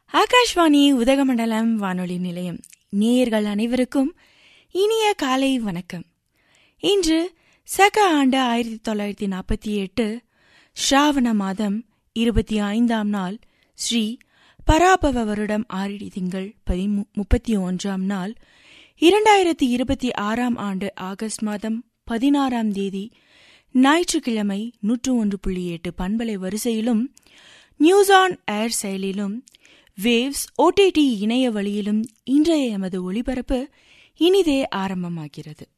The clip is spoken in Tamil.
ஆகாஷ்வாணி உதகமண்டலம் வானொலி நிலையம் நேயர்கள் அனைவருக்கும் இனிய காலை வணக்கம் இன்று சக ஆண்டு ஆயிரத்தி தொள்ளாயிரத்தி நாற்பத்தி எட்டு ஸ்ராவண மாதம் இருபத்தி ஐந்தாம் நாள் ஸ்ரீ பராபவ வருடம் ஆரிடி திங்கள் பதிமு முப்பத்தி ஒன்றாம் நாள் இரண்டாயிரத்தி இருபத்தி ஆறாம் ஆண்டு ஆகஸ்ட் மாதம் பதினாறாம் தேதி ஞாயிற்றுக்கிழமை நூற்று ஒன்று புள்ளி எட்டு பண்பலை வரிசையிலும் நியூஸ் ஆன் ஏர் செயலிலும் வேவ்ஸ் ஓடிடி இணைய வழியிலும் இன்றைய எமது ஒளிபரப்பு இனிதே ஆரம்பமாகிறது